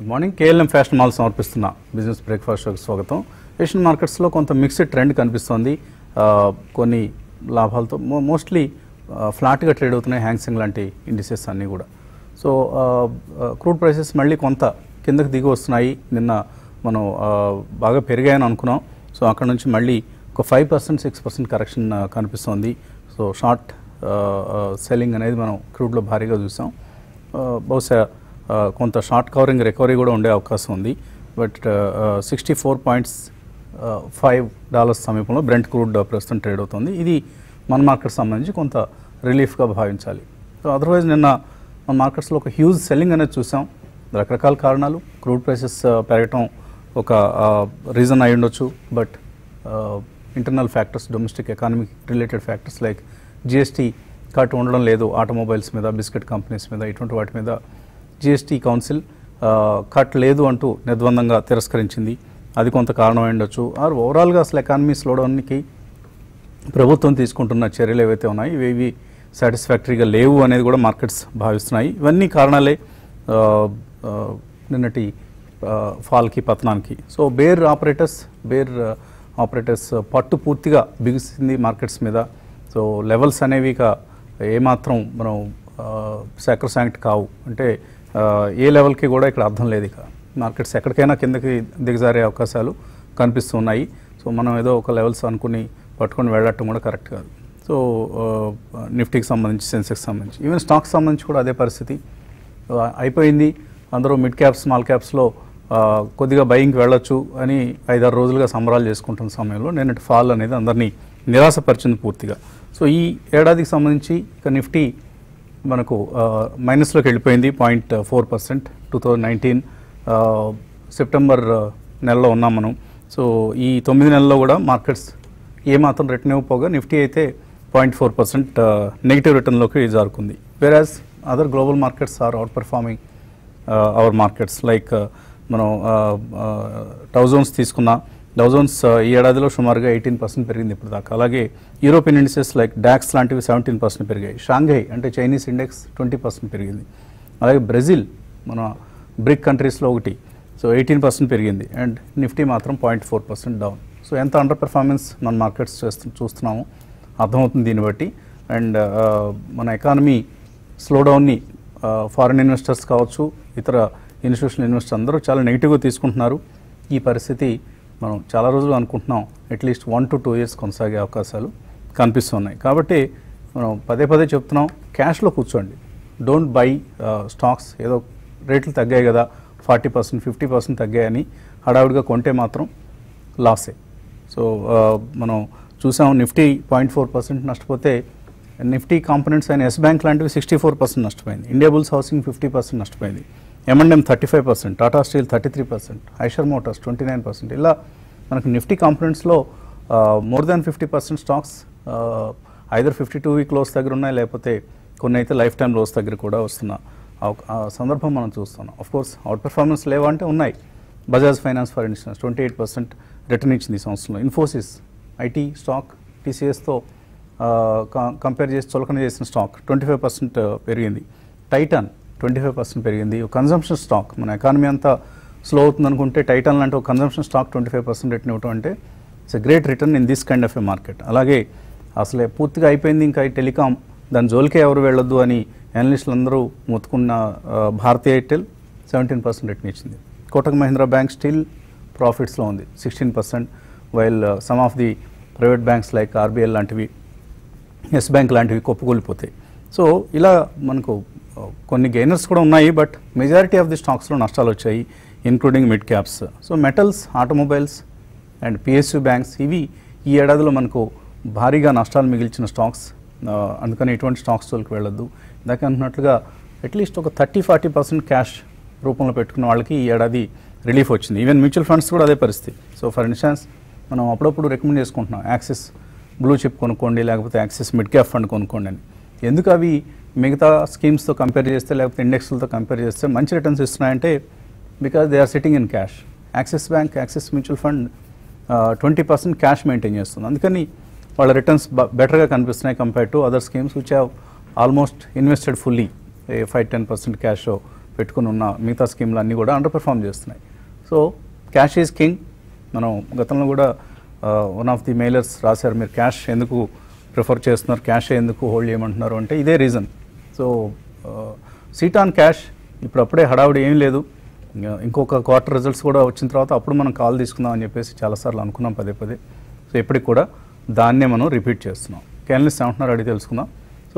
Good morning KLM fashion mall సమర్పిస్తున్న business breakfast షోకి స్వాగతం ఏషియన్ మార్కెట్స్లో కొంత మిక్స్డ్ ట్రెండ్ కనిపిస్తోంది ఆ, కొన్ని లాభాలతో మో మోస్ట్లీ ఫ్లాట్గా ట్రేడ్ అవుతున్నాయి హ్యాంగ్సింగ్ లాంటి ఇండిసెస్ అన్నీ కూడా సో క్రూడ్ ప్రైసెస్ మళ్ళీ కొంత కిందకి దిగి వస్తున్నాయి నిన్న మనం ఆ, బాగా పెరిగాయని అనుకున్నాం సో అక్కడ నుంచి మళ్ళీ ఒక five percent six percent correction కనిపిస్తోంది సో షార్ట్ సెల్లింగ్ అనేది మనం క్రూడ్లో భారీగా చూసాం ఆ, బహుశా ఆ, కొంత షార్ట్ కవరింగ్ రికవరీ కూడా ఉండే అవకాశం ఉంది but sixty four points five dollars సమీపంలో బ్రెంట్ క్రూడ్ ప్రస్తుతం ట్రేడ్ అవుతుంది ఇది మన మార్కెట్ సంబంధించి కొంత రిలీఫ్గా భావించాలి సో అదర్వైజ్ నిన్న మన మార్కెట్స్లో ఒక హ్యూజ్ సెల్లింగ్ అనేది చూసాం రకరకాల కారణాలు క్రూడ్ ప్రైసెస్ పెరగటం ఒక రీజన్ అయి ఉండొచ్చు but internal factors domestic economic related factors like GST cut ఉండడం లేదు ఆటోమొబైల్స్ మీద బిస్కెట్ కంపెనీస్ మీద ఇటువంటి వాటి మీద జిఎస్టీ కౌన్సిల్ కట్ లేదు అంటూ నిర్ద్వందంగా తిరస్కరించింది అది కొంత కారణం అయి ఉండొచ్చు ఆర్ ఓవరాల్గా అసలు ఎకానమీ స్లోడౌన్కి ప్రభుత్వం తీసుకుంటున్న చర్యలు ఏవైతే ఉన్నాయో ఇవి సాటిస్ఫాక్టరీగా లేవు అనేది కూడా మార్కెట్స్ భావిస్తున్నాయి ఇవన్నీ కారణాలే ఆ, ఆ, నిన్నటి ఆ, ఫాల్కి పతనానికి so bear operators bear operators పట్టు పూర్తిగా బిగిసింది మార్కెట్స్ మీద సో లెవెల్స్ అనేవి ఇక ఏమాత్రం మనం సాక్రసాంక్ట్ కావు అంటే ఆ, ఏ లెవెల్కి కూడా ఇక్కడ అర్థం లేదు ఇక మార్కెట్స్ ఎక్కడికైనా కిందకి దిగజారే అవకాశాలు కనిపిస్తున్నాయి సో మనం ఏదో ఒక లెవెల్స్ అనుకుని పట్టుకొని వెళ్ళటం కూడా కరెక్ట్ కాదు సో ఆ, నిఫ్టీకి సంబంధించి సెన్సెక్స్ సంబంధించి ఈవెన్ స్టాక్స్ సంబంధించి కూడా అదే పరిస్థితి ఆ, అయిపోయింది అందరూ మిడ్ క్యాప్స్ స్మాల్ క్యాప్స్లో ఆ, కొద్దిగా బయింగ్కి వెళ్ళొచ్చు అని ఐదారు రోజులుగా సంబరాలు చేసుకుంటున్న సమయంలో నిన్నటి ఫాల్ అనేది అందరినీ నిరాశపరిచింది పూర్తిగా సో ఈ ఏడాదికి సంబంధించి ఇక నిఫ్టీ మనకు ఆ, మైనస్లోకి వెళ్ళిపోయింది point four percent two thousand nineteen September ఆ, నెలలో ఉన్నాం మనం సో ఈ తొమ్మిది నెలల్లో కూడా మార్కెట్స్ ఏమాత్రం రిటర్న్ ఇవ్వకపోగా నిఫ్టీ అయితే పాయింట్ ఫోర్ పర్సెంట్ నెగిటివ్ రిటర్న్లోకి జారుకుంది whereas other global markets are outperforming our markets like మనం డౌజోన్స్ తీసుకున్న డౌజోన్స్ ఈ ఏడాదిలో సుమారుగా ఎయిటీన్ పర్సెంట్ పెరిగింది ఇప్పుడు దాకా అలాగే యూరోపియన్ ఇండిసెస్ లైక్ డాక్స్ లాంటివి సెవెంటీన్ పర్సెంట్ పెరిగాయి షాంఘై అంటే చైనీస్ ఇండెక్స్ ట్వంటీ పర్సెంట్ పెరిగింది అలాగే బ్రెజిల్ మన బ్రిక్ కంట్రీస్లో ఒకటి సో ఎయిటీన్ పర్సెంట్ పెరిగింది అండ్ నిఫ్టీ మాత్రం point four percent down so ఎంత అండర్ పెర్ఫార్మెన్స్ మన మార్కెట్స్ చేస్తు చూస్తున్నాము అర్థమవుతుంది దీన్ని బట్టి అండ్ మన ఎకానమీ స్లోడౌన్ని ఫారిన్ ఇన్వెస్టర్స్ కావచ్చు ఇతర ఇన్స్టిట్యూషనల్ ఇన్వెస్టర్స్ అందరూ చాలా నెగిటివ్గా తీసుకుంటున్నారు ఈ పరిస్థితి మనం చాలా రోజులు అనుకుంటున్నాం at least one to two years కొనసాగే అవకాశాలు కనిపిస్తున్నాయి కాబట్టి మనం పదే పదే చెప్తున్నాం క్యాష్లో కూర్చోండి డోంట్ బై స్టాక్స్ ఏదో రేట్లు తగ్గాయి కదా ఫార్టీ పర్సెంట్ ఫిఫ్టీ పర్సెంట్ తగ్గాయని హడావుడిగా కొంటే మాత్రం లాసే సో ఆ, మనం చూసాం నిఫ్టీ పాయింట్ ఫోర్ పర్సెంట్ నష్టపోతే నిఫ్టీ కాంపోనెంట్స్ అయిన ఎస్ బ్యాంక్ లాంటివి సిక్స్టీ ఫోర్ పర్సెంట్ నష్టపోయింది Indiabulls Housing fifty percent నష్టపోయింది M and M thirty five percent Tata Steel thirty three percent Eicher Motors twenty nine percent ఇలా మనకు నిఫ్టీ కాంపోనెంట్స్లో more than fifty percent stocks either fifty two week lows దగ్గర ఉన్నాయి లేకపోతే కొన్ని అయితే లైఫ్ టైం లోస్ దగ్గర కూడా వస్తున్న అవక- ఆ సందర్భం మనం చూస్తున్నాం ఆఫ్ కోర్స్ అవుట్ పెర్ఫార్మెన్స్ లేవా అంటే ఉన్నాయి Bajaj Finance for instance twenty eight percent return ఇచ్చింది ఈ సంవత్సరంలో ఇన్ఫోసిస్ ఐటీ స్టాక్ టీసీఎస్తో కంపేర్ చేసి చులకన చేసిన స్టాక్ ట్వంటీ ఫైవ్ పర్సెంట్ పెరిగింది టైటాన్ ట్వంటీ ఫైవ్ పర్సెంట్ పెరిగింది కన్జంప్షన్ స్టాక్ మన ఎకానమీ అంతా స్లో అవుతుంది అనుకుంటే టైటాన్ లాంటి ఒక consumption stock twenty five percent return ఇవ్వడం అంటే it's a great return in this kind of a market అలాగే అసలే పూర్తిగా అయిపోయింది ఇంకా ఈ టెలికాం దాని జోలికే ఎవరు వెళ్ళొద్దు అని అనలిస్టులు అందరూ మొత్తుకున్న ఆ, Bharti Airtel seventeen percent return ఇచ్చింది కోటక్ మహీంద్రా బ్యాంక్ స్టిల్ ప్రాఫిట్స్లో ఉంది sixteen percent while some of the private banks like RBL లాంటివి ఎస్ బ్యాంక్ లాంటివి కొప్పుకూలిపోతాయి సో ఇలా మనకు ఆ, కొన్ని గెయినర్స్ కూడా ఉన్నాయి బట్ మెజారిటీ ఆఫ్ ది స్టాక్స్లో నష్టాలు వచ్చాయి including mid caps so metals automobiles and PSU banks ఇవి ఈ ఏడాదిలో మనకు భారీగా నష్టాలు మిగిల్చిన స్టాక్స్ ఆ, అందుకని ఇటువంటి స్టాక్స్ జోలికి వెళ్ళొద్దు ఇందాక అంటున్నట్లుగా అట్లీస్ట్ ఒక థర్టీ ఫార్టీ పర్సెంట్ క్యాష్ రూపంలో పెట్టుకున్న వాళ్ళకి ఈ ఏడాది రిలీఫ్ వచ్చింది ఈవెన్ మ్యూచువల్ ఫండ్స్ కూడా అదే పరిస్థితి సో ఫర్ ఇన్స్టాన్స్ మనం అప్పుడప్పుడు రికమెండ్ చేసుకుంటున్నాం యాక్సిస్ బ్లూ చిప్ కొనుక్కోండి లేకపోతే యాక్సిస్ మిడ్ క్యాప్ ఫండ్ కొనుక్కోండి అని ఎందుకు అవి మిగతా స్కీమ్స్తో కంపేర్ చేస్తే లేకపోతే ఇండెక్స్లతో కంపేర్ చేస్తే మంచి రిటర్న్స్ ఇస్తున్నాయంటే because they are sitting in cash Axis Bank Axis mutual fund twenty percent cash maintain చేస్తుంది అందుకని వాళ్ళ రిటర్న్స్ బెటర్గా కనిపిస్తున్నాయి compare to other schemes which have almost invested fully five ten percent cash పెట్టుకుని ఉన్న మిగతా స్కీమ్లు అన్నీ కూడా అండర్ పెర్ఫామ్ చేస్తున్నాయి సో క్యాష్ ఈజ్ కింగ్ మనం గతంలో కూడా వన్ ఆఫ్ ది మెయిలర్స్ రాశారు మీరు క్యాష్ ఎందుకు ప్రిఫర్ చేస్తున్నారు క్యాష్ ఎందుకు హోల్డ్ చేయమంటున్నారు అంటే ఇదే reason so sit on cash ఇప్పుడు అప్పుడే హడావుడి ఏం లేదు ఇంకా ఇంకొక క్వార్టర్ రిజల్ట్స్ కూడా వచ్చిన తర్వాత అప్పుడు మనం కాల్ తీసుకుందాం అని చెప్పేసి చాలాసార్లు అనుకున్నాం పదే పదే సో ఇప్పటికి కూడా దాన్నే మనం రిపీట్ చేస్తున్నాం క్యానలిస్ట్ ఏమంటున్నారు అడిగి తెలుసుకుందాం సో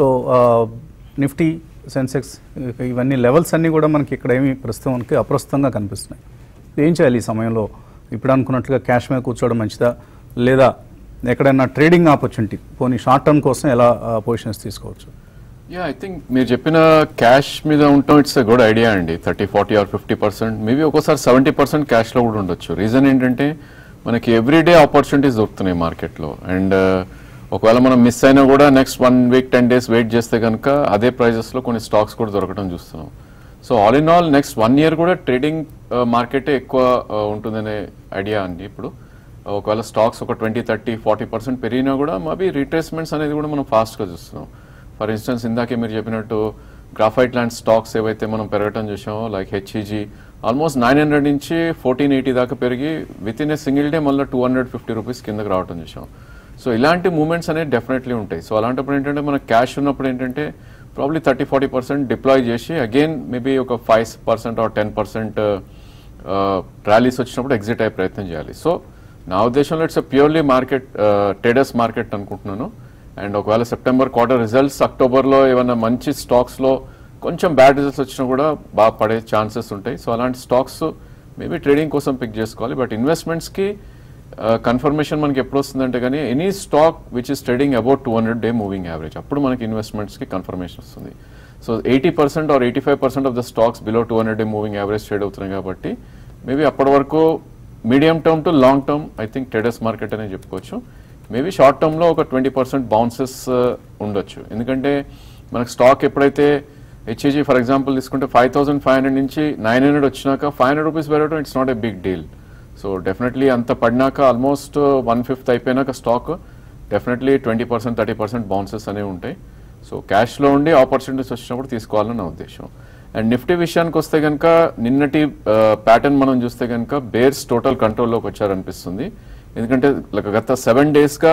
నిఫ్టీ సెన్సెక్స్ ఇవన్నీ లెవెల్స్ అన్నీ కూడా మనకి ఇక్కడ ఏమి ప్రస్తుతానికి అప్రస్తుతంగా కనిపిస్తున్నాయి ఏం చేయాలి ఈ సమయంలో ఇప్పుడు అనుకున్నట్లుగా క్యాష్ మీద కూర్చోవడం మంచిదా లేదా ఎక్కడైనా ట్రేడింగ్ ఆపర్చునిటీ పోనీ షార్ట్ టర్మ్ కోసం ఎలా పొజిషన్స్ తీసుకోవచ్చు యా ఐ థింక్ మీరు చెప్పిన క్యాష్ మీద ఉండటం ఇట్స్ ఎ గుడ్ ఐడియా అండి thirty forty or fifty percent maybe ఒక్కోసారి సెవెంటీ పర్సెంట్ క్యాష్లో కూడా ఉండొచ్చు రీజన్ ఏంటంటే మనకి ఎవ్రీడే ఆపర్చునిటీస్ దొరుకుతున్నాయి మార్కెట్లో అండ్ ఒకవేళ మనం మిస్ అయినా కూడా next one week ten days wait చేస్తే కనుక అదే ప్రైజెస్లో కొన్ని స్టాక్స్ కూడా దొరకడం చూస్తున్నాం so all in all next one year కూడా ట్రేడింగ్ మార్కెటే ఎక్కువ uh, ఉంటుందనే ఐడియా అండి ఇప్పుడు ఒకవేళ స్టాక్స్ ఒక ట్వంటీ థర్టీ ఫార్టీ పర్సెంట్ పెరిగినా కూడా మేబీ రీట్రేస్మెంట్స్ అనేది కూడా మనం ఫాస్ట్గా చూస్తున్నాం ఫర్ ఇన్స్టెన్స్ ఇందాకే మీరు చెప్పినట్టు గ్రాఫైట్ లాంటి స్టాక్స్ ఏవైతే మనం పెరగటం చూసామో like HEG almost nine hundred నుంచి ఫోర్టీన్ ఎయిటీ దాకా పెరిగి within a single day మళ్ళీ టూ హండ్రెడ్ ఫిఫ్టీ రూపీస్ కిందకి రావటం చూసాం సో ఇలాంటి మూమెంట్స్ అనేవి డెఫినెట్లీ ఉంటాయి సో అలాంటప్పుడు ఏంటంటే మన క్యాష్ ఉన్నప్పుడు ఏంటంటే probably thirty forty percent deploy చేసి అగైన్ మేబీ ఒక five percent or ten percent rallies వచ్చినప్పుడు ఎగ్జిట్ అయ్యే ప్రయత్నం చేయాలి సో నా ఉద్దేశంలో it's purely market traders market అనుకుంటున్నాను అండ్ ఒకవేళ సెప్టెంబర్ క్వార్టర్ రిజల్ట్స్ అక్టోబర్లో ఏమైనా మంచి స్టాక్స్లో కొంచెం బ్యాడ్ రిజల్ట్స్ వచ్చినా కూడా బాగా పడే ఛాన్సెస్ ఉంటాయి సో అలాంటి స్టాక్స్ మేబీ ట్రేడింగ్ కోసం పిక్ చేసుకోవాలి బట్ ఇన్వెస్ట్మెంట్స్కి కన్ఫర్మేషన్ మనకి ఎప్పుడు వస్తుందంటే కానీ any stock which is trading about two hundred day moving average అప్పుడు మనకి ఇన్వెస్ట్మెంట్స్కి కన్ఫర్మేషన్ వస్తుంది so eighty percent or eighty five percent of the stocks below two hundred day moving average trade అవుతున్నాయి కాబట్టి మేబీ అప్పటి వరకు medium term to long term I think traders market అనే చెప్పుకోవచ్చు మేబీ షార్ట్ టర్మ్లో ఒక ట్వంటీ పర్సెంట్ బౌన్సెస్ ఉండొచ్చు ఎందుకంటే మనకు స్టాక్ ఎప్పుడైతే హెచ్ఏజీ ఫర్ ఎగ్జాంపుల్ తీసుకుంటే ఫైవ్ థౌసండ్ ఫైవ్ హండ్రెడ్ నుంచి నైన్ హండ్రెడ్ వచ్చినాక ఫైవ్ హండ్రెడ్ రూపీస్ పెరగడం it's not a big deal so definitely అంత పడినాక ఆల్మోస్ట్ వన్ ఫిఫ్త్ అయిపోయినాక stock definitely twenty percent thirty percent bounces అనేవి ఉంటాయి సో క్యాష్లో ఉండి ఆపర్చునిటీస్ వచ్చినప్పుడు తీసుకోవాలని నా ఉద్దేశం అండ్ నిఫ్టీ విషయానికి వస్తే కనుక నిన్నటి ప్యాటర్న్ మనం చూస్తే కనుక బేర్స్ టోటల్ కంట్రోల్లోకి వచ్చారనిపిస్తుంది ఎందుకంటే like గత సెవెన్ డేస్గా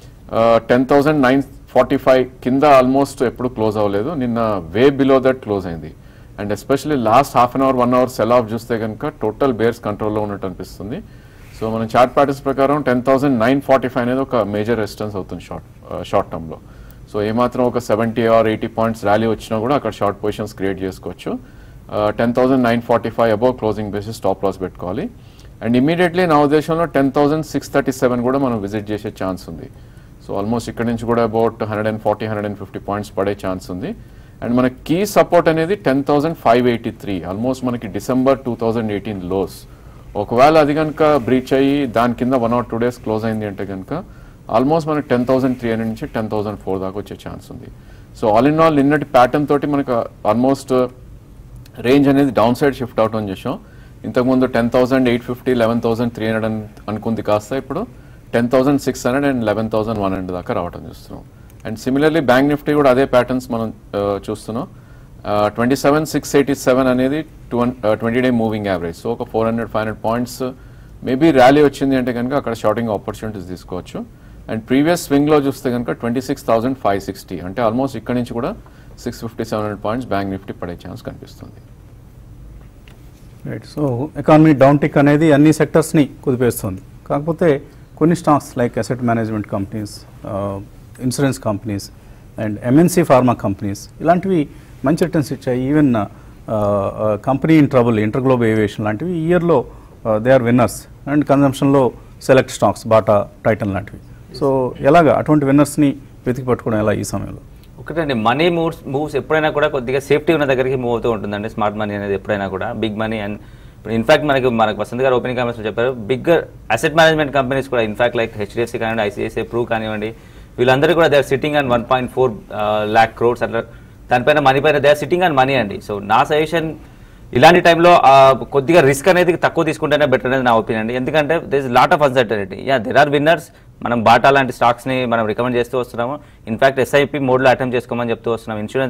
ten thousand nine forty five కింద ఆల్మోస్ట్ ఎప్పుడు క్లోజ్ అవ్వలేదు నిన్న వే బిలో దట్ క్లోజ్ అయింది and especially last half an hour one hour sell off చూస్తే కనుక టోటల్ బేర్స్ కంట్రోల్లో ఉన్నట్టు అనిపిస్తుంది సో మనం చార్ట్ ప్యాటర్న్స్ ప్రకారం ten thousand nine forty five అనేది ఒక మేజర్ రెసిస్టెన్స్ అవుతుంది షార్ట్ షార్ట్ టర్మ్లో సో ఏమాత్రం ఒక seventy or eighty points rally వచ్చినా కూడా అక్కడ షార్ట్ పొజిషన్స్ క్రియేట్ చేసుకోవచ్చు ten thousand nine forty five above closing basis stop loss పెట్టుకోవాలి అండ్ ఇమీడియట్లీ నా ఉద్దేశంలో ten thousand six thirty seven కూడా మనం విజిట్ చేసే ఛాన్స్ ఉంది సో ఆల్మోస్ట్ ఇక్కడ నుంచి కూడా about hundred and forty hundred and fifty points పడే ఛాన్స్ ఉంది అండ్ మన కీ సపోర్ట్ అనేది ten thousand five eighty three almost మనకి December two thousand eighteen lows ఒకవేళ అది కనుక బ్రీచ్ అయ్యి దాని కింద one or two days close అయింది అంటే కనుక ఆల్మోస్ట్ మనకి టెన్ థౌసండ్ త్రీ హండ్రెడ్ నుంచి టెన్ థౌసండ్ ఫోర్ దాకా వచ్చే ఛాన్స్ ఉంది సో ఆల్ ఇన్ ఆల్ నిన్నటి ప్యాటర్న్ తోటి మనకు ఆల్మోస్ట్ రేంజ్ అనేది డౌన్ సైడ్ షిఫ్ట్ అవటం చేసాం ఇంతకుముందు ten thousand eight fifty eleven thousand three hundred అనుకుంది కాస్త ఇప్పుడు ten thousand six hundred and eleven thousand one hundred దాకా రావడం చూస్తున్నాం అండ్ సిమిలర్లీ బ్యాంక్ నిఫ్టీ కూడా అదే ప్యాటర్న్స్ మనం ఆ, చూస్తున్నాం twenty seven six eighty seven అనేది two twenty day moving average so ఒక four hundred five hundred points maybe rally వచ్చింది అంటే కనుక అక్కడ షార్టింగ్ ఆపర్చునిటీస్ తీసుకోవచ్చు అండ్ ప్రీవియస్ స్వింగ్లో చూస్తే కనుక twenty six thousand five sixty అంటే ఆల్మోస్ట్ ఇక్కడ నుంచి కూడా six fifty seven hundred points Bank Nifty పడే ఛాన్స్ కనిపిస్తుంది right so economy downtick అనేది అన్ని సెక్టర్స్ని కుదిపేస్తుంది కాకపోతే కొన్ని stocks like asset management companies insurance companies and MNC pharma companies ఇలాంటివి మంచి రిటర్న్స్ ఇచ్చాయి even company in trouble InterGlobe Aviation లాంటివి ఈ ఇయర్లో దే ఆర్ విన్నర్స్ అండ్ కన్జంప్షన్లో సెలెక్ట్ స్టాక్స్ బాటా టైటన్ లాంటివి సో ఎలాగా అటువంటి విన్నర్స్ని వెతికి పట్టుకోవడం ఎలా ఈ సమయంలో ఒకటండి మనీ మూవ్స్ మూవ్స్ ఎప్పుడైనా కూడా కొద్దిగా సేఫ్టీ ఉన్న దగ్గరికి మూవ్ అవుతూ ఉంటుందండి స్మార్ట్ మనీ అనేది ఎప్పుడైనా కూడా బిగ్ మనీ అండ్ ఇప్పుడు ఇన్ఫాక్ట్ మనకి మనకు వసంత్ గారు ఓపెనింగ్ కామెంట్స్ చెప్పారు బిగ్ అసెట్ మేనేజ్మెంట్ కంపెనీస్ కూడా ఇన్ఫాక్ట్ లైక్ హెచ్డిఎఫ్సి కానివ్వండి ఐసిఐసిఐ ప్రూ కానివ్వండి వీళ్ళందరూ కూడా they are sitting and one point four lakh crores అట్లా దానిపైన మనీ పైన they are sitting and money అండి సో నా సజెషన్ ఇలాంటి టైంలో ఆ, కొద్దిగా రిస్క్ అనేది తక్కువ తీసుకుంటేనే బెటర్ అనేది నా ఒపీనియన్ అండి ఎందుకంటే this lot of uncertainty yeah there are winners మనం బాటా లాంటి స్టాక్స్ని మనం రికమెండ్ చేస్తూ వస్తున్నాము ఇన్ఫాక్ట్ ఎస్ఐపి మోడ్లో అటెంప్ట్ చేసుకోమని చెప్తూ వస్తున్నాం ఇన్సూరెన్స్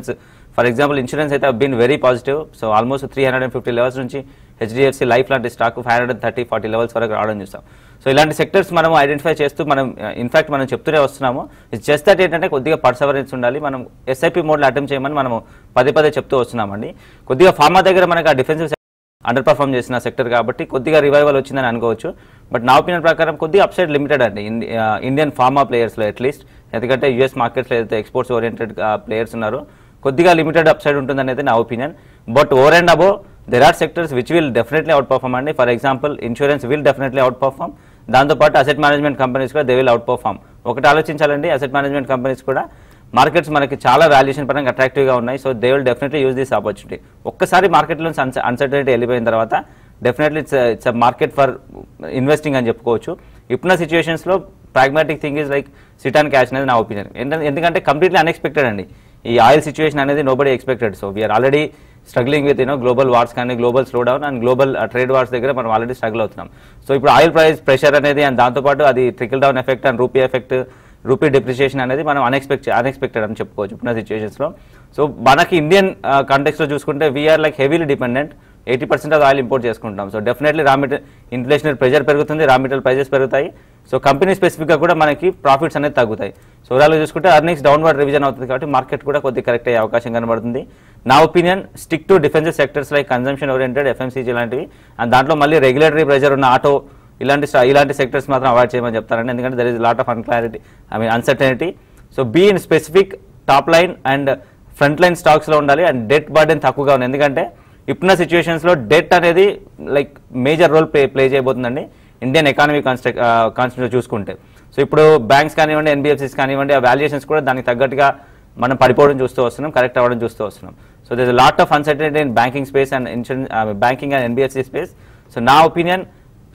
ఫర్ ఎగ్జాంపుల్ ఇన్సూరెన్స్ అయితే been very positive so almost three hundred and fifty levels నుంచి హెచ్డిఎఫ్సి లైఫ్ లాంటి stock five hundred and thirty forty levels వరకు రావడం చూస్తాం సో ఇలాంటి సెక్టర్స్ మనం ఐడెంటిఫై చేస్తూ మనం ఇన్ఫాక్ట్ మనం చెప్తూనే వస్తున్నాము ఇట్స్ జస్ట్ దట్ ఏంటంటే కొద్దిగా పర్సవరెన్స్ ఉండాలి మనం ఎస్ఐపి మోడ్లో అటెంప్ట్ చేయమని మనం పదే పదే చెప్తూ వస్తున్నామండి కొద్దిగా ఫార్మా దగ్గర మనకు ఆ డిఫెన్సివ్ అండర్ పర్ఫామ్ చేసిన సెక్టర్ కాబట్టి కొద్దిగా రివైవల్ వచ్చిందని అనుకోవచ్చు బట్ నా ఒపీనియన్ ప్రకారం కొద్దిగా అప్సైడ్ లిమిటెడ్ అండి ఇండి- ఆ, ఇండియన్ ఫార్మా ప్లేయర్స్లో అట్లీస్ట్ ఎందుకంటే యూఎస్ మార్కెట్స్లో ఏదైతే ఎక్స్పోర్ట్స్ ఓరియంటెడ్ ప్లేయర్స్ ఉన్నారో కొద్దిగా లిమిటెడ్ అప్సైడ్ ఉంటుందని అయితే నా opinion but over and above there are sectors which will definitely out perform అండి for example insurance will definitely out perform దాంతోపాటు అసెట్ మేనేజ్మెంట్ కంపెనీస్ కూడా దే విల్ అవుట్ పర్ఫామ్ ఒకటి ఆలోచించాలండి అసెట్ మేనేజ్మెంట్ కంపెనీస్ కూడా markets మనకి చాలా valuation పరంగా అట్రాక్టివ్గా ఉన్నాయి so they will definitely use this opportunity ఒక్కసారి మార్కెట్లో అన్సర్టనిటీ వెళ్ళిపోయిన తర్వాత definitely it's it's a market for investing అని చెప్పుకోవచ్చు ఇప్పుడున్న సిచ్యువేషన్స్లో pragmatic thing is like sit and cash అనేది నా ఒపీనియన్ ఎందుకంటే కంప్లీట్లీ అన్ఎక్స్పెక్టెడ్ అండి ఈ ఆయిల్ సిచ్యువేషన్ అనేది nobody expected so we're already struggling with you know global wars కానీ global slow down and global trade wars దగ్గర మనం ఆల్రెడీ స్ట్రగుల్ అవుతున్నాం సో ఇప్పుడు ఆయిల్ ప్రైస్ ప్రెషర్ అనేది అండ్ దాంతోపాటు అది trickle down effect and rupee effect rupee depreciation అనేది మనం అన్ఎక్స్పెక్ట్ అన్ఎక్స్పెక్టెడ్ అని చెప్పుకోవచ్చు ఇప్పుడున్న సిచ్యువేషన్స్లో సో మనకి ఇండియన్ కాంటెక్స్లో చూసుకుంటే we're like heavily dependent eighty percent of oil import చేసుకుంటాం so definitely raw material inflationary pressure పెరుగుతుంది రా మెటీరియల్ ప్రైజెస్ పెరుగుతాయి సో కంపెనీ స్పెసిఫిక్గా కూడా మనకి ప్రాఫిట్స్ అనేది తగ్గుతాయి సో ఓవరాల్గా చూసుకుంటే అర్నింగ్స్ డౌన్వర్డ్ రివిజన్ అవుతుంది కాబట్టి మార్కెట్ కూడా కొద్దిగా కరెక్ట్ అయ్యే అవకాశం కనబడుతుంది నా opinion stick to defensive sectors like consumption oriented FMCG లాంటివి అండ్ దాంట్లో మళ్ళీ రెగ్యులేటరీ ప్రెషర్ ఉన్న ఆటో ఇలాంటి స్టా- ఇలాంటి సెక్టర్స్ మాత్రం అవాయిడ్ చేయమని చెప్తారండి ఎందుకంటే there is lot of unclarity I mean uncertainty so be in specific top line and front line స్టాక్స్లో ఉండాలి అండ్ డెట్ బర్డెన్ తక్కువగా ఉంది ఎందుకంటే ఇప్పుడున్న సిచ్యువేషన్స్లో డెట్ అనేది like major role play play చేయబోతుందండి ఇండియన్ ఎకానమీ కాన్స్ట్రక్ కాన్స్టిట్యూట్ చూసుకుంటే సో ఇప్పుడు బ్యాంక్స్ కానివ్వండి ఎన్బిఎఫ్సిస్ కానివ్వండి ఆ వాల్యుయేషన్స్ కూడా దానికి తగ్గట్టుగా మనం పడిపోవడం చూస్తూ వస్తున్నాం కరెక్ట్ అవ్వడం చూస్తూ వస్తున్నాం so this lot of uncertainty in banking space and insurance banking and NBFC space so నా ఒపీనియన్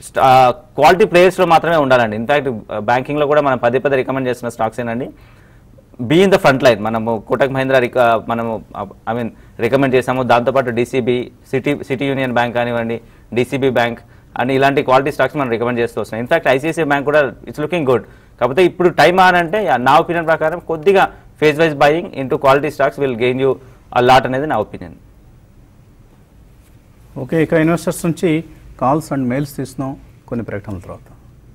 క్వాలిటీ ప్లేయర్స్లో మాత్రమే ఉండాలండి ఇన్ఫాక్ట్ బ్యాంకింగ్లో కూడా మనం పదే పదే రికమెండ్ చేస్తున్న స్టాక్స్ ఏనండి be in the front line మనము కోటక్ మహీంద్రా రిక మనము ఐ మీన్ రికమెండ్ చేసాము దాంతోపాటు DCB city city union bank కానివ్వండి డీసీబీ బ్యాంక్ అని ఇలాంటి క్వాలిటీ స్టాక్స్ మనం రికమెండ్ చేస్తూ వస్తున్నాం ఇన్ఫాక్ట్ ఐసీఐసీ బ్యాంక్ కూడా ఇట్స్ లుకింగ్ గుడ్ కాకపోతే ఇప్పుడు టైం ఆన్ అంటే నా ఒపీనియన్ ప్రకారం కొద్దిగా phase wise buying into quality stocks will gain you a lot అనేది నా ఒపీనియన్ ఓకే ఇక ఇన్వెస్టర్స్ నుంచి కాల్స్ అండ్ మెయిల్స్ తీస్తున్నాం కొన్ని ప్రకటనల తర్వాత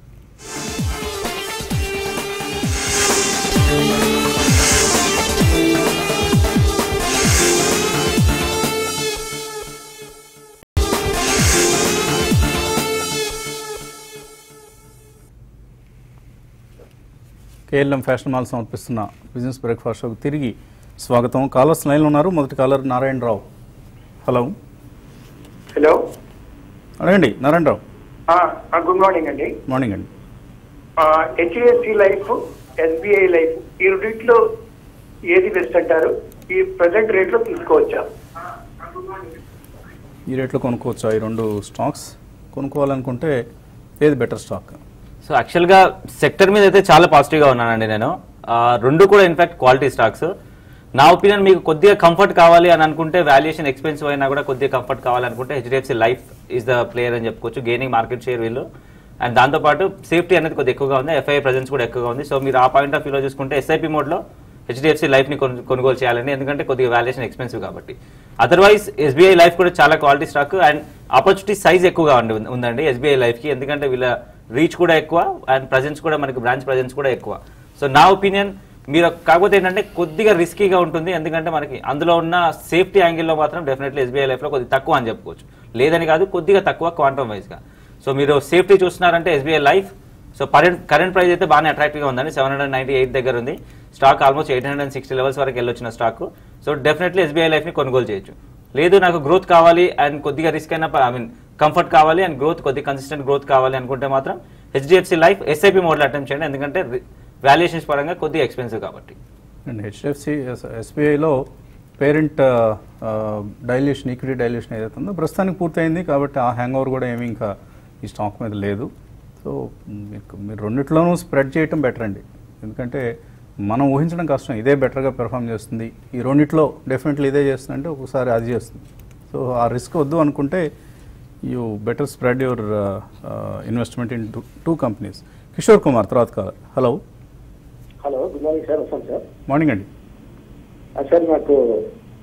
కేఎల్ఎం ఫ్యాషన్ మాల్ సమర్పిస్తున్న బిజినెస్ బ్రేక్ఫాస్ట్ షోకి తిరిగి స్వాగతం కాలర్స్ లైన్లో ఉన్నారు మొదటి కాలర్ నారాయణరావు హలో హలో అడగండి నారాయణరావు ఆ, ఆ, గుడ్ మార్నింగ్ అండి మార్నింగ్ అండి ఆ, హెచ్డిఎఫ్సి లైఫ్ ఎస్బీఐ లైఫ్ ఈ రెండింటిలో ఏది బెస్ట్ అంటారు ఈ ప్రజెంట్ రేట్లో తీసుకోవచ్చా ఈ రేట్లో కొనుక్కోవచ్చా ఈ రెండు స్టాక్స్ కొనుక్కోవాలనుకుంటే ఏది బెటర్ స్టాక్ సో యాక్చువల్గా సెక్టర్ మీద అయితే చాలా పాజిటివ్గా ఉన్నానండి నేను ఆ, రెండు కూడా ఇన్ఫాక్ట్ క్వాలిటీ స్టాక్స్ నా ఒపీనియన్ మీకు కొద్దిగా కంఫర్ట్ కావాలి అని అనుకుంటే వాల్యుయేషన్ ఎక్స్పెన్సివ్ అయినా కూడా కొద్దిగా కంఫర్ట్ కావాలనుకుంటే HDFC life is the player అని చెప్పుకోవచ్చు గెయినింగ్ మార్కెట్ షేర్ వీళ్ళు అండ్ దాంతోపాటు సేఫ్టీ అనేది కొద్దిగా ఎక్కువగా ఉంది ఎఫ్ఐ ప్రెజెన్స్ కూడా ఎక్కువగా ఉంది సో మీరు ఆ పాయింట్ ఆఫ్ వ్యూలో చూసుకుంటే ఎస్ఐపి మోడ్లో హెచ్డిఎఫ్సి లైఫ్ని కొను కొనుగోలు చేయాలండి ఎందుకంటే కొద్దిగా వాల్యుయేషన్ ఎక్స్పెన్సివ్ కాబట్టి అదర్వైజ్ ఎస్బీఐ లైఫ్ కూడా చాలా quality stock and opportunity size ఎక్కువగా ఉంది ఉందండి ఎస్బీఐ లైఫ్కి ఎందుకంటే వీళ్ళ రీచ్ కూడా ఎక్కువ అండ్ ప్రజెన్స్ కూడా మనకి బ్రాంచ్ ప్రజెన్స్ కూడా ఎక్కువ సో నా ఒపీనియన్ మీరు కాకపోతే ఏంటంటే కొద్దిగా రిస్కీగా ఉంటుంది ఎందుకంటే మనకి అందులో ఉన్న సేఫ్టీ యాంగిల్లో మాత్రం డెఫినెట్లీ ఎస్బీఐ లైఫ్లో కొద్దిగా తక్కువ అని చెప్పుకోవచ్చు లేదని కాదు కొద్దిగా తక్కువ క్వాంటమ్ వైజ్గా సో మీరు సేఫ్టీ చూస్తున్నారంటే SBI life so current current price అయితే బాగానే అట్రాక్టివ్గా ఉందండి సెవెన్ హండ్రెడ్ నైన్టీ ఎయిట్ దగ్గర ఉంది stock almost eight hundred and sixty levels వరకు వెళ్ళొచ్చిన స్టాక్ సో డెఫినెట్లీ ఎస్బీఐ లైఫ్ని కొనుగోలు చేయొచ్చు లేదు నాకు గ్రోత్ కావాలి అండ్ కొద్దిగా రిస్క్ అయినా ఐ మీన్ కంఫర్ట్ కావాలి అండ్ గ్రోత్ కొద్దిగా కన్సిస్టెంట్ గ్రోత్ కావాలి అనుకుంటే మాత్రం హెచ్డిఎఫ్సి లైఫ్ ఎస్ఐపి మోడ్లో అటెంప్ట్ చేయండి ఎందుకంటే వాల్యుయేషన్స్ పరంగా కొద్దిగా ఎక్స్పెన్సివ్ కాబట్టి అండ్ హెచ్డిఎఫ్సి ఎస్బీఐలో పేరెంట్ డైల్యూషన్ ఈక్విటీ డైల్యూషన్ ఏదైతే ఉందో ప్రస్తుతానికి పూర్తయింది కాబట్టి ఆ హ్యాంగ్ ఓవర్ కూడా ఏమీ ఇంకా ఈ స్టాక్ మీద లేదు సో మీకు మీరు రెండిట్లోనూ స్ప్రెడ్ చేయటం బెటర్ అండి ఎందుకంటే మనం ఊహించడం కష్టం ఇదే బెటర్గా పెర్ఫామ్ చేస్తుంది ఈ రెండిట్లో డెఫినెట్లీ ఇదే చేస్తుందంటే ఒక్కొక్కసారి అది చేస్తుంది సో ఆ రిస్క్ వద్దు అనుకుంటే you better spread your investment in two companies Kishore Kumar తర్వాత caller hello hello good morning sir వస్తాను సార్ మార్నింగ్ అండి ఆ, సార్ నాకు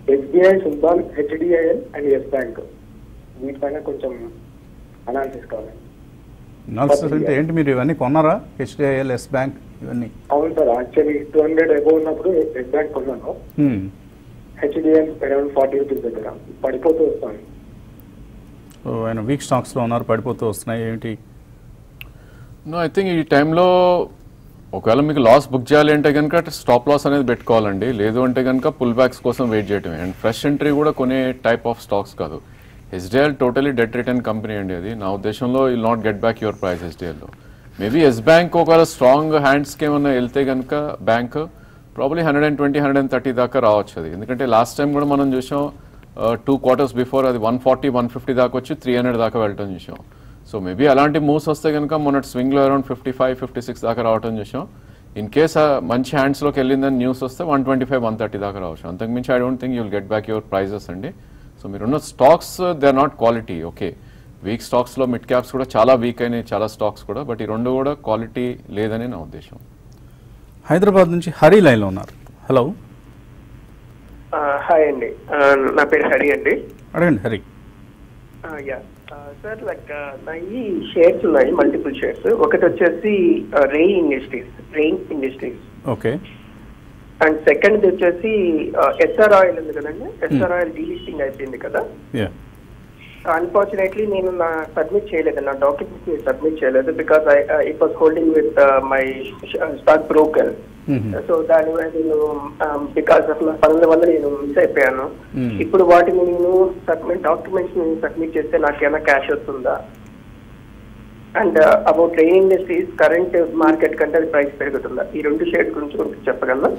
ఎస్బీఐ సుల్తాన్ హెచ్డిఐఎల్ అండ్ ఎస్ బ్యాంక్ వీటిపైన కొంచెం అనాలిసిస్ కావాలి అనాలిసిస్ అంటే ఏంటి మీరు ఇవన్నీ కొన్నారా హెచ్డిఐఎల్ ఎస్ బ్యాంక్ ఇవన్నీ అవును sir actually two hundred above ఉన్నప్పుడు ఎస్ బ్యాంక్ కొన్నాను Hmm. HDL around forty rupees దగ్గర పడిపోతూ వస్తాను సో ఆయన వీక్ స్టాక్స్లో ఉన్నారు పడిపోతూ వస్తున్నాయి ఏంటి నో ఐ థింక్ ఈ టైంలో ఒకవేళ మీకు లాస్ బుక్ చేయాలి అంటే కనుక స్టాప్ లాస్ అనేది పెట్టుకోవాలండి లేదు అంటే కనుక పుల్ బ్యాక్స్ కోసం వెయిట్ చేయటమే అండ్ ఫ్రెష్ ఎంట్రీ కూడా కొనే టైప్ ఆఫ్ స్టాక్స్ కాదు HDL totally debt return company అండి అది నా ఉద్దేశంలో will not get back your price హెచ్డిఎల్లో మేబీ ఎస్ బ్యాంక్ ఒకవేళ స్ట్రాంగ్ హ్యాండ్స్కి ఏమన్నా వెళ్తే కనుక bank probably hundred and twenty hundred and thirty దాకా రావచ్చు అది ఎందుకంటే లాస్ట్ టైం కూడా మనం చూసాం టూ క్వార్టర్స్ బిఫోర్ అది వన్ ఫార్టీ వన్ ఫిఫ్టీ దాకా వచ్చి త్రీ హండ్రెడ్ దాకా వెళ్ళటం చూసాం సో మేబీ అలాంటి మూవ్స్ వస్తే కనుక మొన్నటి స్వింగ్లో around fifty five fifty six దాకా రావటం చూసాం ఇన్ కేస్ మంచి హ్యాండ్స్లోకి వెళ్ళిందని న్యూస్ వస్తే one twenty five one thirty దాకా రావచ్చు అంతకుమించి I don't think you'll get back your prices అండి సో మీరున్న stocks they are not quality okay weak స్టాక్స్లో మిడ్ క్యాప్స్ కూడా చాలా వీక్ అయినాయి చాలా స్టాక్స్ కూడా బట్ ఈ రెండు కూడా క్వాలిటీ లేదని నా ఉద్దేశం హైదరాబాద్ నుంచి హరి లైన్లో ఉన్నారు హలో హాయ్ అండి Uh, నా పేరు హరి అండి అడగండి హరి యా సార్ లైక్ నా ఈ షేర్స్ ఉన్నాయి మల్టిపుల్ షేర్స్ ఒకటి వచ్చేసి Rain industries Rain industries okay and second వచ్చేసి ఎస్ఆర్ ఆయిల్ ఉంది కదండి ఎస్ఆర్ ఆయిల్ డీలిస్టింగ్ అయిపోయింది కదా యా అన్ఫార్చునేట్లీ నేను నా సబ్మిట్ చేయలేదు నా డాక్యుమెంట్స్ సబ్మిట్ చేయలేదు because I it was holding with my stock broker so దాని వల్ల నేను బికాస్ ఆఫ్ నా పనుల వల్ల నేను మిస్ అయిపోయాను Hmm. ఇప్పుడు వాటిని నేను సబ్మిట్ డాక్యుమెంట్స్ నేను సబ్మిట్ చేస్తే నాకేమైనా క్యాష్ వస్తుందా and about Rain industries current market కంటే అది ప్రైస్ పెరుగుతుందా ఈ రెండు షేర్స్ గురించి కొంచెం చెప్పగలరా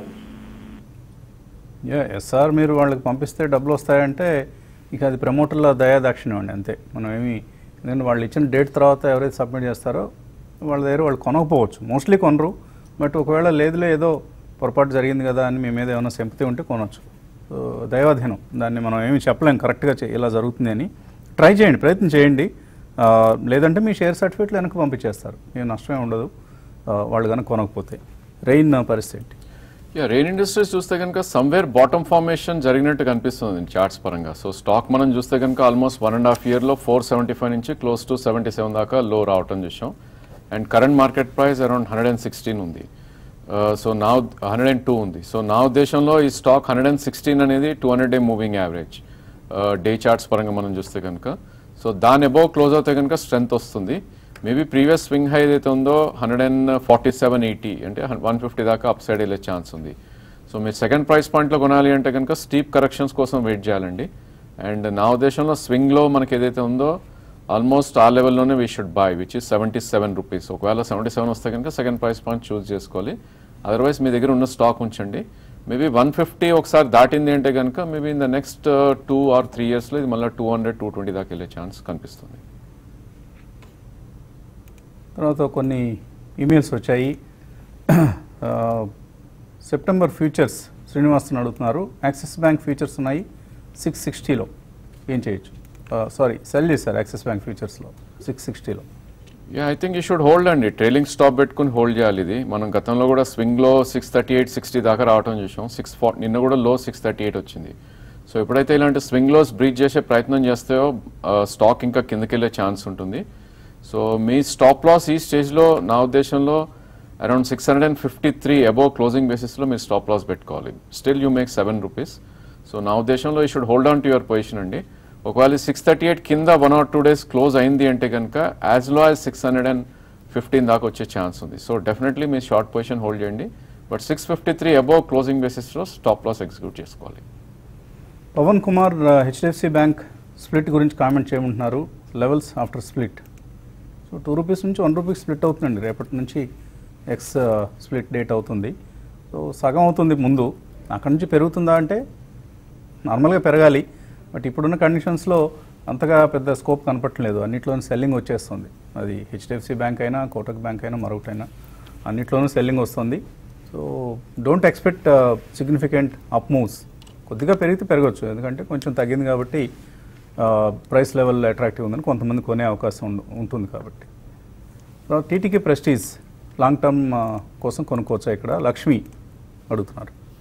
యా ఎస్ఆర్ మీరు వాళ్ళకి పంపిస్తే డబ్బులు వస్తాయంటే ఇక అది ప్రమోటర్ల దయాదాక్షిణ్యం అండి అంతే మనం ఏమి ఎందుకంటే వాళ్ళు ఇచ్చిన డేట్ తర్వాత ఎవరైతే సబ్మిట్ చేస్తారో వాళ్ళ దగ్గర వాళ్ళు కొనకపోవచ్చు మోస్ట్లీ కొనరు బట్ ఒకవేళ లేదులే ఏదో పొరపాటు జరిగింది కదా అని మీ మీద ఏమైనా సెంపతి ఉంటే కొనవచ్చు సో దైవాధీనం దాన్ని మనం ఏమి చెప్పలేం కరెక్ట్గా చే- ఇలా జరుగుతుంది అని ట్రై చేయండి ప్రయత్నం చేయండి ఆ, లేదంటే మీ షేర్ సర్టిఫికేట్లు వెనక్కి పంపించేస్తారు ఏం నష్టమే ఉండదు ఆ, వాళ్ళు కనుక కొనకపోతే రెయిన్ పరిస్థితి ఏంటి యా రెయిన్ ఇండస్ట్రీస్ చూస్తే కనుక సమ్వేర్ బాటమ్ ఫార్మేషన్ జరిగినట్టు కనిపిస్తుంది చార్ట్స్ పరంగా సో స్టాక్ మనం చూస్తే కనుక ఆల్మోస్ట్ వన్ అండ్ హాఫ్ ఇయర్లో ఫోర్ సెవెంటీ ఫైవ్ నుంచి క్లోజ్ టు సెవెంటీ సెవెన్ దాకా లో రావటం చూసాం and current market price around hundred and sixteen ఉంది సో నా హండ్రెడ్ అండ్ టూ ఉంది సో నా ఉద్దేశంలో ఈ స్టాక్ హండ్రెడ్ అండ్ సిక్స్టీన్ అనేది two hundred day moving average day charts పరంగా మనం చూస్తే కనుక సో దాని అబౌవ్ క్లోజ్ అవుతే కనుక స్ట్రెంత్ వస్తుంది మేబీ ప్రీవియస్ స్వింగ్ హై ఏదైతే ఉందో hundred and forty seven eighty అంటే వన్ ఫిఫ్టీ దాకా అప్ సైడ్ వెళ్ళే ఛాన్స్ ఉంది సో మీరు సెకండ్ ప్రైస్ పాయింట్లో కొనాలి అంటే కనుక స్టీప్ కరెక్షన్స్ కోసం వెయిట్ చేయాలండి అండ్ నా ఉద్దేశంలో స్వింగ్లో మనకి ఏదైతే ఉందో ఆల్మోస్ట్ ఆ లెవెల్లోనే we should buy which is seventy seven rupees ఒకవేళ సెవెంటీ సెవెన్ వస్తే కనుక సెకండ్ ప్రైస్ పాయింట్ చూస్ చేసుకోవాలి అదర్వైజ్ మీ దగ్గర ఉన్న స్టాక్ ఉంచండి మేబీ వన్ ఫిఫ్టీ ఒకసారి దాటింది అంటే కనుక maybe in the next two or three ఇయర్స్లో ఇది మళ్ళీ టూ హండ్రెడ్ టూ ట్వంటీ దాకా వెళ్ళే ఛాన్స్ కనిపిస్తుంది తర్వాత కొన్ని ఈమెయిల్స్ వచ్చాయి ఆ, సెప్టెంబర్ ఫ్యూచర్స్ శ్రీనివాసన్ అడుగుతున్నారు యాక్సిస్ బ్యాంక్ ఫ్యూచర్స్ ఉన్నాయి సిక్స్ సిక్స్టీలో ఏం చేయొచ్చు సారీ సెల్ చేశారు యాక్సిస్ బ్యాంక్ ఫ్యూచర్స్లో సిక్స్ సిక్స్టీలో yeah I think you should hold అండి ట్రైలింగ్ స్టాప్ పెట్టుకుని హోల్డ్ చేయాలి ఇది మనం గతంలో కూడా స్వింగ్లో సిక్స్ థర్టీ ఎయిట్ సిక్స్టీ దాకా రావడం చూసాం సిక్స్ ఫార్ నిన్న కూడా లో సిక్స్ థర్టీ ఎయిట్ వచ్చింది సో ఎప్పుడైతే ఇలాంటి స్వింగ్ లోస్ బ్రీచ్ చేసే ప్రయత్నం చేస్తాయో స్టాక్ ఇంకా కిందకి వెళ్ళే ఛాన్స్ ఉంటుంది సో మీ స్టాప్ లాస్ ఈ స్టేజ్లో నా ఉద్దేశంలో around six hundred and fifty three above closing బేసిస్లో మీరు స్టాప్ లాస్ పెట్టుకోవాలి still you make seven rupees so నా ఉద్దేశంలో ఈ should hold on to your position అండి ఒకవేళ సిక్స్ థర్టీ ఎయిట్ కింద one or two days close అయింది అంటే కనుక as low as six hundred and fifteen దాకా వచ్చే ఛాన్స్ ఉంది సో డెఫినెట్లీ మీ షార్ట్ పొజిషన్ హోల్డ్ చేయండి but six fifty three above closing బేసిస్లో స్టాప్ లాస్ ఎగ్జిక్యూట్ చేసుకోవాలి Pavan Kumar HDFC bank split గురించి కామెంట్ చేయమంటున్నారు levels after split so two rupees నుంచి వన్ రూపీస్ స్ప్లిట్ అవుతుందండి రేపటి నుంచి ఎక్స్ స్ప్లిట్ డేట్ అవుతుంది సో సగం అవుతుంది ముందు అక్కడి నుంచి పెరుగుతుందా అంటే నార్మల్గా పెరగాలి బట్ ఇప్పుడున్న కండిషన్స్లో అంతగా పెద్ద స్కోప్ కనపట్లేదు అన్నిట్లోనూ సెల్లింగ్ వచ్చేస్తుంది అది హెచ్డిఎఫ్సి బ్యాంక్ అయినా కోటక్ బ్యాంక్ అయినా మరొకటైనా అన్నిట్లోనూ సెల్లింగ్ వస్తుంది so don't expect significant up moves కొద్దిగా పెరిగితే పెరగచ్చు ఎందుకంటే కొంచెం తగ్గింది కాబట్టి ప్రైస్ లెవెల్ అట్రాక్టివ్ ఉందని కొంతమంది కొనే అవకాశం ఉండు- ఉంటుంది కాబట్టి తర్వాత టీటీకే ప్రెస్టీజ్ లాంగ్ టర్మ్ కోసం కొనుక్కోవచ్చా ఇక్కడ లక్ష్మి అడుగుతున్నారు సో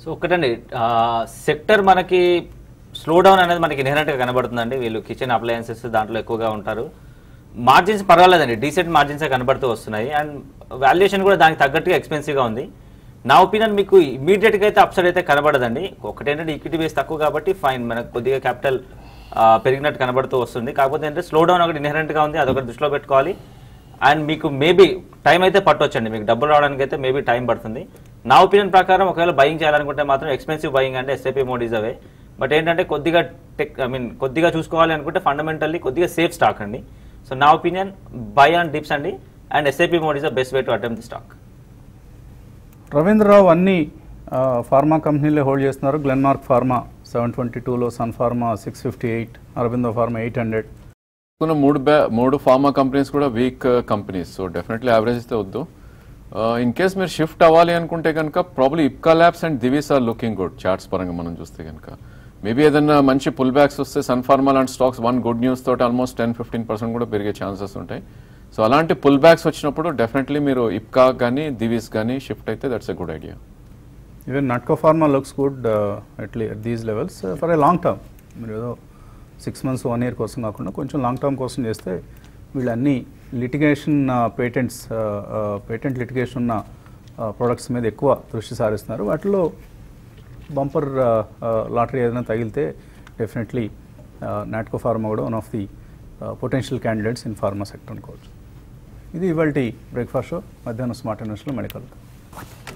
సో ఒకటండి సెక్టర్ మనకి స్లో డౌన్ అనేది మనకి inherent గా కనబడుతుందండి వీళ్ళు కిచెన్ అప్లయన్సెస్ దాంట్లో ఎక్కువగా ఉంటారు మార్జిన్స్ పర్వాలేదండి డీసెంట్ మార్జిన్సే కనబడుతూ వస్తున్నాయి అండ్ వాల్యుయేషన్ కూడా దానికి తగ్గట్టుగా ఎక్స్పెన్సివ్గా ఉంది నా ఒపీనియన్ మీకు ఇమీడియట్గా అయితే అప్సైడ్ అయితే కనబడదండి ఒకటేంటంటే ఈక్విటీ బేస్ తక్కువ కాబట్టి ఫైన్ మనకు కొద్దిగా క్యాపిటల్ పెరిగినట్టు కనబడుతూ వస్తుంది కాకపోతే ఏంటంటే స్లో డౌన్ ఒకటి inherent గా ఉంది అదొకటి దృష్టిలో పెట్టుకోవాలి అండ్ మీకు మేబీ టైం అయితే పట్టొచ్చండి మీకు డబ్బులు రావడానికి అయితే మేబీ టైం పడుతుంది నా ఒపీనియన్ ప్రకారం ఒకవేళ బయింగ్ చేయాలనుకుంటే మాత్రం ఎక్స్పెన్సివ్ బయింగ్ అంటే ఎస్ఐపి మోడీస్ అవే బట్ ఏంటంటే కొద్దిగా టెక్ ఐ మీన్ కొద్దిగా చూసుకోవాలి అనుకుంటే ఫండమెంటల్లీ కొద్దిగా సేఫ్ స్టాక్ అండి సో నా ఒపీనియన్ బై ఆన్ డిప్స్ అండి and SIP mode is the best way to attempt the stock Ravindra Rao అన్ని ఆ, ఫార్మా కంపెనీలే హోల్డ్ చేస్తున్నారు గ్లెన్మార్క్ ఫార్మా సెవెన్ ట్వంటీ టూలో sun pharma six fifty eight Aurobindo pharma eight hundred కొన్ని మూడు బ్యా మూడు ఫార్మా కంపెనీస్ కూడా week companies so definitely average ఇస్తే వద్దు ఇన్ కేస్ మీరు షిఫ్ట్ అవ్వాలి అనుకుంటే కనుక probably Ipca labs and Divis are looking good charts పరంగా మనం చూస్తే కనుక మేబీ ఏదైనా మంచి పుల్ బ్యాక్స్ వస్తే సన్ ఫార్మా లాంటి స్టాక్స్ వన్ గుడ్ న్యూస్ తోటి ఆల్మోస్ట్ టెన్ ఫిఫ్టీన్ పర్సెంట్ కూడా పెరిగే ఛాన్సెస్ ఉంటాయి సో అలాంటి పుల్ బ్యాక్స్ వచ్చినప్పుడు డెఫినెట్లీ మీరు ఇప్కా కానీ దివీస్ కానీ షిఫ్ట్ అయితే that's a good idea even Natco pharma looks good ఎట్లీ at these levels for a long term మీరు ఏదో సిక్స్ మంత్స్ వన్ ఇయర్ కోసం కాకుండా కొంచెం లాంగ్ టర్మ్ కోసం చేస్తే వీళ్ళన్ని లిటిగేషన్ పేటెంట్స్ పేటెంట్ లిటిగేషన్ ఉన్న ప్రొడక్ట్స్ మీద ఎక్కువ దృష్టి సారిస్తున్నారు వాటిలో బంపర్ లాటరీ ఏదైనా తగిలితే డెఫినెట్లీ నాట్కో ఫార్మా కూడా one of the potential candidates in pharma sector అనుకోవచ్చు ఇది ఇవాళ బ్రేక్ఫాస్ట్ షో మధ్యాహ్నం స్మార్ట్ ఇన్వెస్ట్లో మళ్ళీ కలుద్దాం